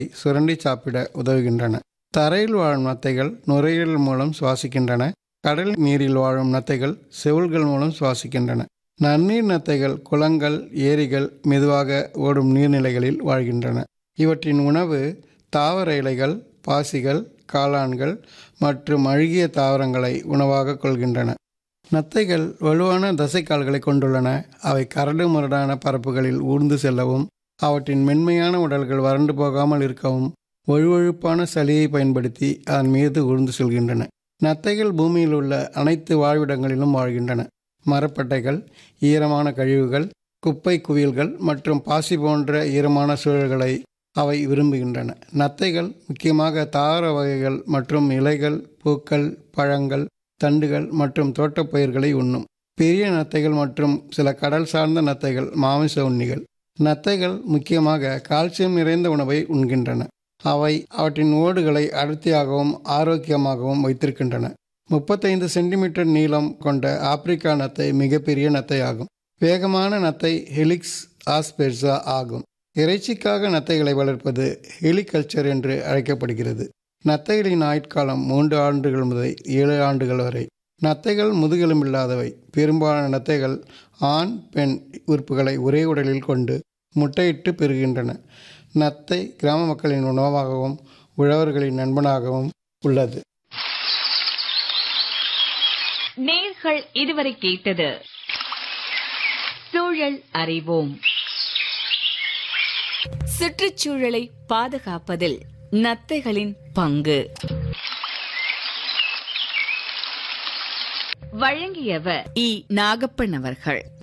சுரண்டி சாப்பிட உதவுகின்றன தரையில் வாழும் நத்தைகள் நுரையீரல் மூலம் சுவாசிக்கின்றன கடல் நீரில் வாழும் நத்தைகள் செவுள்கள் மூலம் சுவாசிக்கின்றன நன்னீர் நத்தைகள் குளங்கள் ஏரிகள் மெதுவாக ஓடும் நீர்நிலைகளில் வாழ்கின்றன இவற்றின் உணவு தாவர இலைகள் பாசிகள் காளான்கள் மற்றும் அழுகிய தாவரங்களை உணவாக கொள்கின்றன நத்தைகள் வலுவான தசைக்கால்களை கொண்டுள்ளன அவை கரடு முரடான பரப்புகளில் ஊர்ந்து செல்லவும் அவற்றின் மென்மையான உடல்கள் வறண்டு போகாமல் இருக்கவும் வழுவழுப்பான சளியை பயன்படுத்தி அதன் மீது ஊர்ந்து செல்கின்றன நத்தைகள் பூமியில் உள்ள அனைத்து வாழ்விடங்களிலும் வாழ்கின்றன மரப்பட்டைகள் ஈரமான கழிவுகள் குப்பை குவியல்கள் மற்றும் பாசி போன்ற ஈரமான சூழல்களை அவை விரும்புகின்றன நத்தைகள் முக்கியமாக தாவர வகைகள் மற்றும் இலைகள் பூக்கள் பழங்கள் தண்டுகள் மற்றும் தோட்டப்பயிர்களை உண்ணும் பெரிய நத்தைகள் மற்றும் சில கடல் சார்ந்த நத்தைகள் மாமிச உண்ணிகள் நத்தைகள் முக்கியமாக கால்சியம் நிறைந்த உணவை உண்கின்றன அவை அவற்றின் ஓடுகளை அடர்த்தியாகவும் ஆரோக்கியமாகவும் வைத்திருக்கின்றன முப்பத்தைந்து சென்டிமீட்டர் நீளம் கொண்ட ஆப்பிரிக்கா நத்தை மிகப்பெரிய நத்தை ஆகும் வேகமான நத்தை ஹெலிக்ஸ் ஆஸ்பெர்சா ஆகும் இறைச்சிக்காக நத்தைகளை வளர்ப்பது ஹெலிகல்ச்சர் என்று அழைக்கப்படுகிறது நத்தைகளின் ஆயுட்காலம் மூன்று ஆண்டுகள் முதல் ஏழு ஆண்டுகள் வரை நத்தைகள் முதுகெலும்பில்லாதவை பெரும்பாலான நத்தைகள் ஆண் பெண் உறுப்புகளை ஒரே உடலில் கொண்டு முட்டையிட்டு பெறுகின்றன நத்தை கிராம மக்களின் உணவாகவும் உழவர்களின் நண்பனாகவும் உள்ளது நேர்கள் இதுவரை கேட்டது சூழல் அறிவோம் சுற்றுச்சூழலை பாதுகாப்பதில் நத்தைகளின் பங்கு வழங்கியவர் இ நாகப்பன் அவர்கள்